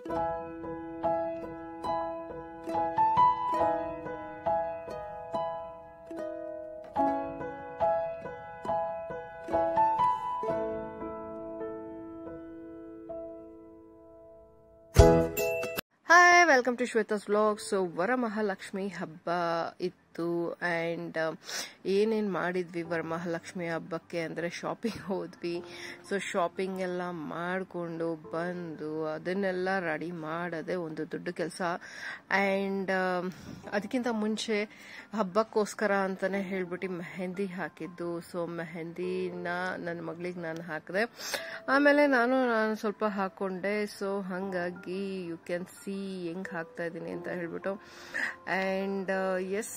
hi welcome to Shwetha's vlog so Varamahalakshmi ಹಬ್ಬ ಇತ್ತು and ಏನೇನು ಮಾಡಿದ್ವಿ ವರಮಹಾಲಕ್ಷ್ಮಿ ಹಬ್ಬಕ್ಕೆ ಅಂದರೆ ಶಾಪಿಂಗ್ ಹೋದ್ವಿ ಸೊ ಶಾಪಿಂಗ್ ಎಲ್ಲ ಮಾಡಿಕೊಂಡು ಬಂದು ಅದನ್ನೆಲ್ಲ ರೆಡಿ ಮಾಡೋದೇ ಒಂದು ದೊಡ್ಡ ಕೆಲಸ ಆ್ಯಂಡ್ ಅದಕ್ಕಿಂತ ಮುಂಚೆ ಹಬ್ಬಕ್ಕೋಸ್ಕರ ಅಂತಲೇ ಹೇಳ್ಬಿಟ್ಟು ಮೆಹಂದಿ ಹಾಕಿದ್ದು ಸೊ ಮೆಹಂದಿನ ನನ್ನ ಮಗಳಿಗೆ ನಾನು ಹಾಕಿದೆ ಆಮೇಲೆ ನಾನು ನಾನು ಸ್ವಲ್ಪ ಹಾಕೊಂಡೆ ಸೊ ಹಾಗಾಗಿ ಯು ಕ್ಯಾನ್ ಸಿ ಹೆಂಗ್ ಹಾಕ್ತಾ ಇದ್ದೀನಿ ಅಂತ ಹೇಳ್ಬಿಟ್ಟು ಆ್ಯಂಡ್ ಎಸ್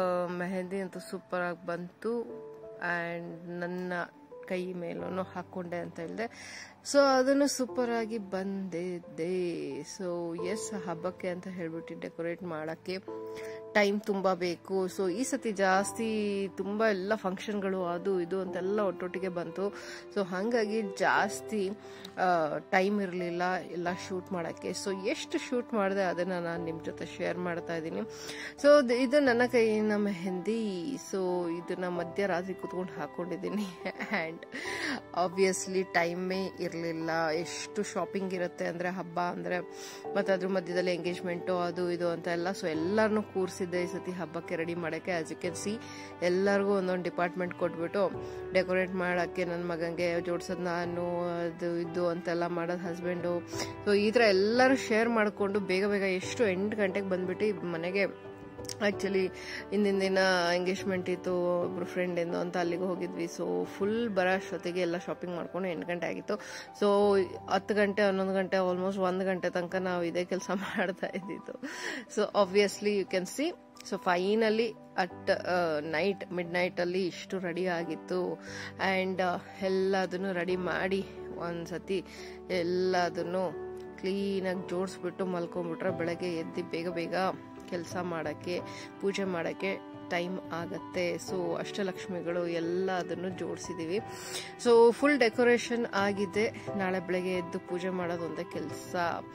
ಮೆಹಂದಿ ಅಂತೂ ಸೂಪರ್ ಆಗಿ ಬಂತು ಆ್ಯಂಡ್ ನನ್ನ ಕೈ ಮೇಲೂ ಹಾಕೊಂಡೆ ಅಂತ ಹೇಳಿದೆ ಸೊ ಅದನ್ನು ಸೂಪರ್ ಆಗಿ ಬಂದಿದ್ದೆ ಸೊ ಎಸ್ ಹಬ್ಬಕ್ಕೆ ಅಂತ ಹೇಳ್ಬಿಟ್ಟು ಡೆಕೋರೇಟ್ ಮಾಡೋಕ್ಕೆ ಟೈಮ್ ತುಂಬ ಬೇಕು ಸೊ ಈ ಸತಿ ಜಾಸ್ತಿ ತುಂಬ ಎಲ್ಲ ಫಂಕ್ಷನ್ಗಳು ಅದು ಇದು ಅಂತೆಲ್ಲ ಒಟ್ಟೊಟ್ಟಿಗೆ ಬಂತು ಸೊ ಹಾಗಾಗಿ ಜಾಸ್ತಿ ಟೈಮ್ ಇರಲಿಲ್ಲ ಎಲ್ಲ ಶೂಟ್ ಮಾಡೋಕ್ಕೆ ಸೊ ಎಷ್ಟು ಶೂಟ್ ಮಾಡಿದೆ ಅದನ್ನು ನಾನು ನಿಮ್ಮ ಜೊತೆ ಶೇರ್ ಮಾಡ್ತಾ ಇದ್ದೀನಿ ಸೊ ಇದು ನನ್ನ ಕೈಯಿನ ಮೆಹಂದಿ ಸೊ ಇದನ್ನ ಮಧ್ಯರಾತ್ರಿ ಕೂತ್ಕೊಂಡು ಹಾಕೊಂಡಿದ್ದೀನಿ ಆ್ಯಂಡ್ ಆಬ್ವಿಯಸ್ಲಿ ಟೈಮೇ ಇರಲಿಲ್ಲ ಎಷ್ಟು ಶಾಪಿಂಗ್ ಇರುತ್ತೆ ಅಂದರೆ ಹಬ್ಬ ಅಂದರೆ ಮತ್ತು ಅದ್ರ ಮಧ್ಯದಲ್ಲಿ ಎಂಗೇಜ್ಮೆಂಟು ಅದು ಇದು ಅಂತ ಎಲ್ಲ ಸೊ ಎಲ್ಲರನ್ನೂ ಕೂರಿಸಿದ್ದೆ ಈ ಸತಿ ಹಬ್ಬಕ್ಕೆ ರೆಡಿ ಮಾಡೋಕ್ಕೆ ಆಸ್ ಯು ಕ್ಯಾನ್ ಸಿ ಎಲ್ಲರಿಗೂ ಒಂದೊಂದು ಡಿಪಾರ್ಟ್ಮೆಂಟ್ ಕೊಟ್ಬಿಟ್ಟು ಡೆಕೋರೇಟ್ ಮಾಡೋಕ್ಕೆ ನನ್ನ ಮಗನಿಗೆ ಜೋಡ್ಸೋದು ನಾನು ಅದು ಇದು ಅಂತೆಲ್ಲ ಮಾಡೋದು ಹಸ್ಬೆಂಡು ಸೊ ಈ ಥರ ಎಲ್ಲರೂ ಶೇರ್ ಮಾಡಿಕೊಂಡು ಬೇಗ ಬೇಗ ಎಷ್ಟು ಎಂಟು ಗಂಟೆಗೆ ಬಂದ್ಬಿಟ್ಟು ಮನೆಗೆ ಆ್ಯಕ್ಚುಲಿ ಹಿಂದಿನ ದಿನ ಎಂಗೇಜ್ಮೆಂಟ್ ಇತ್ತು ಒಬ್ರು ಫ್ರೆಂಡಿಂದು ಅಂತ ಅಲ್ಲಿಗೆ ಹೋಗಿದ್ವಿ ಸೊ ಫುಲ್ ಬರೋ ಅಷ್ಟೊತ್ತಿಗೆ ಎಲ್ಲ ಶಾಪಿಂಗ್ ಮಾಡ್ಕೊಂಡು ಎಂಟು ಗಂಟೆ ಆಗಿತ್ತು ಸೊ ಹತ್ತು ಗಂಟೆ ಹನ್ನೊಂದು ಗಂಟೆ ಆಲ್ಮೋಸ್ಟ್ ಒಂದು ಗಂಟೆ ತನಕ ನಾವು ಇದೇ ಕೆಲಸ ಮಾಡ್ತಾ ಇದ್ದಿದ್ದು so obviously you can see so finally at night ಮಿಡ್ ನೈಟಲ್ಲಿ ಇಷ್ಟು ರೆಡಿ ಆಗಿತ್ತು ಆ್ಯಂಡ್ ಎಲ್ಲದನ್ನು ರೆಡಿ ಮಾಡಿ ಒಂದು ಸತಿ ಎಲ್ಲದನ್ನು ಕ್ಲೀನಾಗಿ ಜೋಡಿಸ್ಬಿಟ್ಟು ಮಲ್ಕೊಂಡ್ಬಿಟ್ರೆ ಬೆಳಗ್ಗೆ ಎದ್ದು ಬೇಗ ಬೇಗ ಕೆಲಸ ಮಾಡೋಕ್ಕೆ ಪೂಜೆ ಮಾಡೋಕ್ಕೆ ಟೈಮ್ ಆಗತ್ತೆ ಸೊ ಅಷ್ಟಲಕ್ಷ್ಮಿಗಳು ಎಲ್ಲ ಅದನ್ನು ಜೋಡಿಸಿದ್ದೀವಿ ಸೊ ಫುಲ್ ಡೆಕೋರೇಷನ್ ಆಗಿದೆ ನಾಳೆ ಬೆಳಗ್ಗೆ ಎದ್ದು ಪೂಜೆ ಮಾಡೋದು ಒಂದೇ ಕೆಲಸ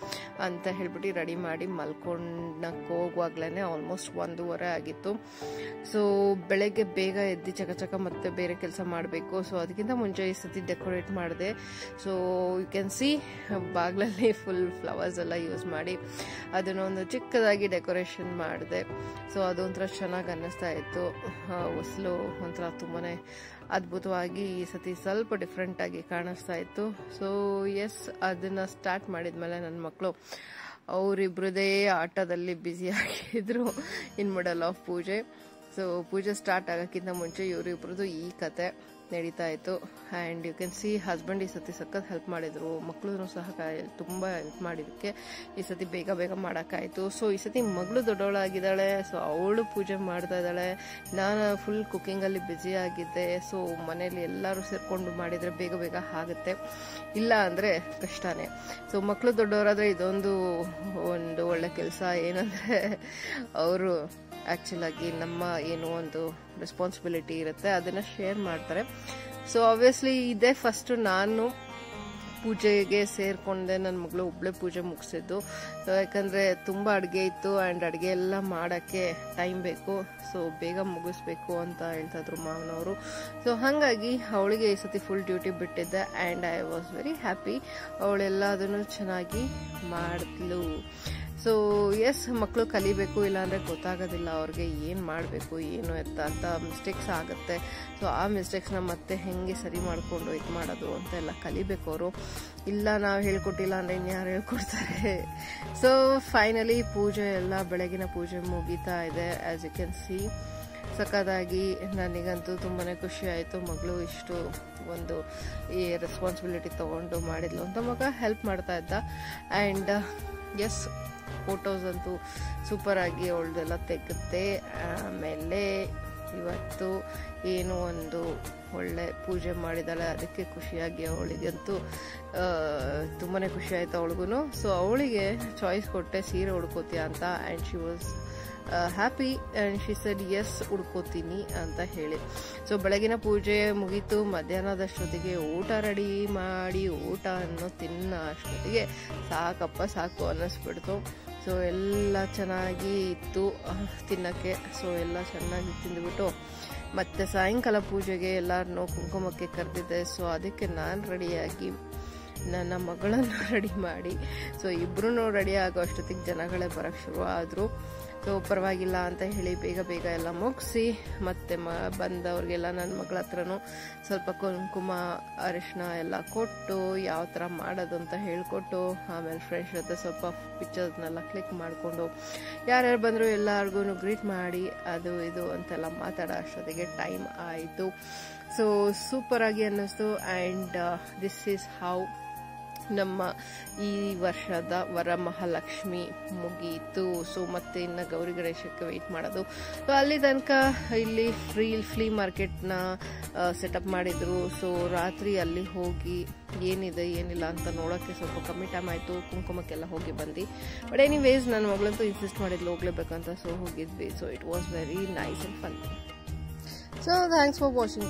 ಅಂತ ಹೇಳ್ಬಿಟ್ಟು ರೆಡಿ ಮಾಡಿ ಮಲ್ಕೊಂಡಕ್ಕೆ ಹೋಗುವಾಗ್ಲೇ ಆಲ್ಮೋಸ್ಟ್ ಒಂದೂವರೆ ಆಗಿತ್ತು ಸೊ ಬೆಳಗ್ಗೆ ಬೇಗ ಎದ್ದು ಚಕಚಕ ಮತ್ತೆ ಬೇರೆ ಕೆಲಸ ಮಾಡಬೇಕು ಸೊ ಅದಕ್ಕಿಂತ ಮುಂಚೆ ಈ ಸತಿ ಡೆಕೋರೇಟ್ ಮಾಡಿದೆ ಸೊ ಯು ಕ್ಯಾನ್ ಸಿ ಬಾಗ್ಲಲ್ಲಿ ಫುಲ್ ಫ್ಲವರ್ಸ್ ಎಲ್ಲ ಯೂಸ್ ಮಾಡಿ ಅದನ್ನೊಂದು ಚಿಕ್ಕದಾಗಿ ಡೆಕೋರೇಷನ್ ಮಾಡಿದೆ ಸೊ ಅದೊಂಥರ ಚೆನ್ನಾಗಿ ಅನ್ನಿಸ್ತಾ ಇತ್ತು ಹೊಸಲು ಒಂಥರ ತುಂಬಾ ಅದ್ಭುತವಾಗಿ ಈ ಸತಿ ಸ್ವಲ್ಪ ಡಿಫ್ರೆಂಟ್ ಆಗಿ ಕಾಣಿಸ್ತಾ ಇತ್ತು ಸೊ ಎಸ್ ಅದನ್ನ ಸ್ಟಾರ್ಟ್ ಮಾಡಿದ್ಮೇಲೆ ನನ್ನ ಮಕ್ಕಳು ಅವರಿಬ್ರದೇ ಆಟದಲ್ಲಿ ಬ್ಯುಸಿ ಆಗಿದ್ರು ಇನ್ ಮಿಡಲ್ ಆಫ್ ಪೂಜೆ ಸೊ ಪೂಜೆ ಸ್ಟಾರ್ಟ್ ಆಗೋಕ್ಕಿಂತ ಮುಂಚೆ ಇವರಿಬ್ರದ್ದು ಈ ಕತೆ ನಡೀತಾ ಇತ್ತು and you can see husband ಈ ಸತಿ ಸಖತ್ ಹೆಲ್ಪ್ ಮಾಡಿದ್ರು ಮಕ್ಕಳು ಸಹ ತುಂಬ ಹೆಲ್ಪ್ ಮಾಡಿದ್ದಕ್ಕೆ ಈ ಸತಿ ಬೇಗ ಬೇಗ ಮಾಡೋಕ್ಕಾಯಿತು ಸೊ ಈ ಸತಿ ಮಗಳು ದೊಡ್ಡವಳಾಗಿದ್ದಾಳೆ ಸೊ ಅವಳು ಪೂಜೆ ಮಾಡ್ತಾ ಇದ್ದಾಳೆ ನಾನು ಫುಲ್ ಕುಕ್ಕಿಂಗಲ್ಲಿ ಬ್ಯುಸಿ ಆಗಿದ್ದೆ ಸೊ ಮನೇಲಿ ಎಲ್ಲರೂ ಸೇರಿಕೊಂಡು ಮಾಡಿದರೆ ಬೇಗ ಬೇಗ ಆಗುತ್ತೆ ಇಲ್ಲ ಅಂದರೆ ಕಷ್ಟನೇ ಸೊ ಮಕ್ಕಳು ದೊಡ್ಡವರಾದರೆ ಇದೊಂದು ಒಂದು ಒಳ್ಳೆ ಕೆಲಸ ಏನಂದರೆ ಅವರು ಆ್ಯಕ್ಚುಲಾಗಿ ನಮ್ಮ ಏನೋ ಒಂದು ರೆಸ್ಪಾನ್ಸಿಬಿಲಿಟಿ ಇರುತ್ತೆ ಅದನ್ನು ಶೇರ್ ಮಾಡ್ತಾರೆ ಸೊ ಆಬ್ವಿಯಸ್ಲಿ ಇದೇ ಫಸ್ಟು ನಾನು ಪೂಜೆಗೆ ಸೇರಿಕೊಂಡೆ ನನ್ನ ಮಗಳು ಒಬ್ಬಳೇ ಪೂಜೆ ಮುಗಿಸಿದ್ದು ಸೊ ಯಾಕಂದರೆ ತುಂಬ ಅಡುಗೆ ಇತ್ತು ಆ್ಯಂಡ್ ಅಡುಗೆ ಎಲ್ಲ ಮಾಡೋಕ್ಕೆ ಟೈಮ್ ಬೇಕು ಸೊ ಬೇಗ ಮುಗಿಸ್ಬೇಕು ಅಂತ ಹೇಳ್ತಾ ಇದ್ರು ಮಾವನವರು ಸೊ ಹಾಗಾಗಿ ಅವಳಿಗೆ ಈ ಸತಿ ಫುಲ್ ಡ್ಯೂಟಿ ಬಿಟ್ಟಿದ್ದೆ and I was very happy ಅವಳೆಲ್ಲ ಅದನ್ನು ಚೆನ್ನಾಗಿ ಮಾಡಿದ್ಲು ಸೊ ಎಸ್ ಮಕ್ಕಳು ಕಲಿಬೇಕು ಇಲ್ಲಾಂದರೆ ಗೊತ್ತಾಗೋದಿಲ್ಲ ಅವ್ರಿಗೆ ಏನು ಮಾಡಬೇಕು ಏನು ಎತ್ತ ಅಂತ ಮಿಸ್ಟೇಕ್ಸ್ ಆಗುತ್ತೆ ಸೊ ಆ ಮಿಸ್ಟೇಕ್ಸ್ನ ಮತ್ತೆ ಹೆಂಗೆ ಸರಿ ಮಾಡಿಕೊಂಡು ಇದು ಮಾಡೋದು ಅಂತ ಎಲ್ಲ ಕಲಿಬೇಕು ಅವರು ಇಲ್ಲ ನಾವು ಹೇಳ್ಕೊಟ್ಟಿಲ್ಲ ಅಂದರೆ ಇನ್ಯಾರು ಹೇಳ್ಕೊಡ್ತಾರೆ ಸೊ ಫೈನಲಿ ಪೂಜೆ ಎಲ್ಲ ಬೆಳಗಿನ ಪೂಜೆ ಮುಗೀತಾ ಇದೆ ಆ್ಯಸ್ ಯು ಕ್ಯಾನ್ ಸಿ ಸಖತ್ತಾಗಿ ನನಗಂತೂ ತುಂಬಾ ಖುಷಿ ಆಯಿತು ಮಗಳು ಇಷ್ಟು ಒಂದು ಈ ರೆಸ್ಪಾನ್ಸಿಬಿಲಿಟಿ ತೊಗೊಂಡು ಮಾಡಿದ್ಲು ಅಂತ ಮಗ ಹೆಲ್ಪ್ ಮಾಡ್ತಾ ಇದ್ದ ಆ್ಯಂಡ್ ಎಸ್ ಫೋಟೋಸ್ ಅಂತೂ ಸೂಪರ್ ಆಗಿ ಅವಳದೆಲ್ಲ ತೆಗುತ್ತೆ ಆಮೇಲೆ ಇವತ್ತು ಏನೋ ಒಂದು ಒಳ್ಳೆ ಪೂಜೆ ಮಾಡಿದಾಳೆ ಅದಕ್ಕೆ ಖುಷಿಯಾಗಿ ಅವಳಿಗಂತೂ ತುಂಬಾ ಖುಷಿ ಆಯಿತು ಅವಳಿಗೂ ಸೊ ಅವಳಿಗೆ ಚಾಯ್ಸ್ ಕೊಟ್ಟೆ ಸೀರೆ ಉಡ್ಕೋತೀಯ ಅಂತ and she was happy and she said yes ಉಡ್ಕೋತೀನಿ ಅಂತ ಹೇಳಿ ಸೊ ಬೆಳಗಿನ ಪೂಜೆ ಮುಗೀತು ಮಧ್ಯಾಹ್ನದಷ್ಟೊತ್ತಿಗೆ ಊಟ ರೆಡಿ ಮಾಡಿ ಊಟ ಅನ್ನೋ ತಿನ್ನೋ ಅಷ್ಟೊತ್ತಿಗೆ ಸಾಕಪ್ಪ ಸಾಕು ಅನ್ನಿಸ್ಬಿಡ್ತು ಸೊ ಎಲ್ಲ ಚೆನ್ನಾಗಿ ಇತ್ತು ತಿನ್ನೋಕ್ಕೆ ಸೊ ಎಲ್ಲ ಚೆನ್ನಾಗಿ ತಿಂದುಬಿಟ್ಟು ಮತ್ತು ಸಾಯಂಕಾಲ ಪೂಜೆಗೆ ಎಲ್ಲರನ್ನೂ ಕುಂಕುಮಕ್ಕೆ ಕರೆದಿದ್ದೆ ಸೊ ಅದಕ್ಕೆ ನಾನು ರೆಡಿಯಾಗಿ ನನ್ನ ಮಗಳನ್ನು ರೆಡಿ ಮಾಡಿ ಸೊ ಇಬ್ಬರೂ ರೆಡಿ ಆಗೋ ಅಷ್ಟೊತ್ತಿಗೆ ಜನಗಳೇ ಬರೋಕ್ಕೆ ಶುರು ಆದರು ಸೊ ಪರವಾಗಿಲ್ಲ ಅಂತ ಹೇಳಿ ಬೇಗ ಬೇಗ ಎಲ್ಲ ಮುಗಿಸಿ ಮತ್ತು ಮ ಬಂದವ್ರಿಗೆಲ್ಲ ನನ್ನ ಮಗಳ ಹತ್ರನೂ ಸ್ವಲ್ಪ ಕುಂಕುಮ ಅರಿಶಿನ ಎಲ್ಲ ಕೊಟ್ಟು ಯಾವ ಥರ ಮಾಡೋದು ಅಂತ ಹೇಳಿಕೊಟ್ಟು ಆಮೇಲೆ ಫ್ರೆಂಡ್ಸ್ ಜೊತೆ ಸ್ವಲ್ಪ ಪಿಕ್ಚರ್ಸ್ನೆಲ್ಲ ಕ್ಲಿಕ್ ಮಾಡಿಕೊಂಡು ಯಾರ್ಯಾರು ಬಂದರೂ ಎಲ್ಲರಿಗೂ ಗ್ರೀಟ್ ಮಾಡಿ ಅದು ಇದು ಅಂತೆಲ್ಲ ಮಾತಾಡೋ ಅಷ್ಟೊತ್ತಿಗೆ ಟೈಮ್ ಆಯಿತು ಸೊ ಸೂಪರಾಗಿ ಅನ್ನಿಸ್ತು ಆ್ಯಂಡ್ ದಿಸ್ ಈಸ್ ಹೌ ನಮ್ಮ ಈ ವರ್ಷದ ವರಮಹಾಲಕ್ಷ್ಮಿ ಮುಗೀತು ಸೊ ಮತ್ತೆ ಇನ್ನು ಗೌರಿ ಗಣೇಶಕ್ಕೆ ವೆಯ್ಟ್ ಮಾಡೋದು ಸೊ ಅಲ್ಲಿ ತನಕ ಇಲ್ಲಿ ಫ್ರೀ ಫ್ಲೀ ಮಾರ್ಕೆಟ್ನ ಸೆಟಪ್ ಮಾಡಿದ್ರು ಸೊ ರಾತ್ರಿ ಅಲ್ಲಿ ಹೋಗಿ ಏನಿದೆ ಏನಿಲ್ಲ ಅಂತ ನೋಡೋಕ್ಕೆ ಸ್ವಲ್ಪ ಕಮ್ಮಿ ಟೈಮ್ ಆಯಿತು ಕುಂಕುಮಕ್ಕೆಲ್ಲ ಹೋಗಿ ಬಂದು ಬಟ್ ಎನಿವೇಸ್ ನನ್ನ ಮಗಳಂತೂ ಇನ್ಸಿಸ್ಟ್ ಮಾಡಿದ್ಲು ಹೋಗ್ಲೇಬೇಕಂತ ಸೊ ಹೋಗಿದ್ವಿ so it was very nice and fun so thanks for watching